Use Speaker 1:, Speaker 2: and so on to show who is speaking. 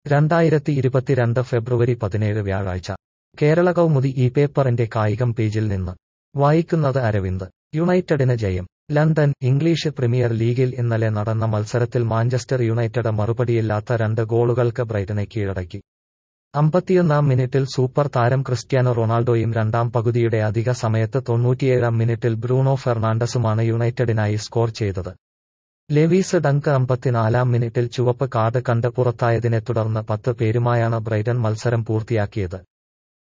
Speaker 1: രണ്ടായിരത്തി ഇരുപത്തിരണ്ട് ഫെബ്രുവരി പതിനേഴ് വ്യാഴാഴ്ച കേരള കൗമുദി ഈ പേപ്പറിന്റെ കായികം പേജിൽ നിന്ന് വായിക്കുന്നത് അരവിന്ദ് യുണൈറ്റഡിന് ജയം ലണ്ടൻ ഇംഗ്ലീഷ് പ്രീമിയർ ലീഗിൽ ഇന്നലെ നടന്ന മത്സരത്തിൽ മാഞ്ചസ്റ്റർ യുണൈറ്റഡ് മറുപടിയില്ലാത്ത രണ്ട് ഗോളുകൾക്ക് ബ്രൈറ്റനെ കീഴടക്കി അമ്പത്തിയൊന്നാം മിനിറ്റിൽ സൂപ്പർ താരം ക്രിസ്ത്യാനോ റൊണാൾഡോയും രണ്ടാം പകുതിയുടെ അധിക സമയത്ത് തൊണ്ണൂറ്റിയേഴാം മിനിറ്റിൽ ബ്രൂണോ ഫെർണാണ്ടസുമാണ് യുണൈറ്റഡിനായി സ്കോർ ചെയ്തത് ലെവീസ് ഡങ്ക് അമ്പത്തിനാലാം മിനിറ്റിൽ ചുവപ്പ് കാർഡ് കണ്ട് പുറത്തായതിനെ തുടർന്ന് പത്ത് പേരുമായാണ് ബ്രൈറ്റൺ മത്സരം പൂർത്തിയാക്കിയത്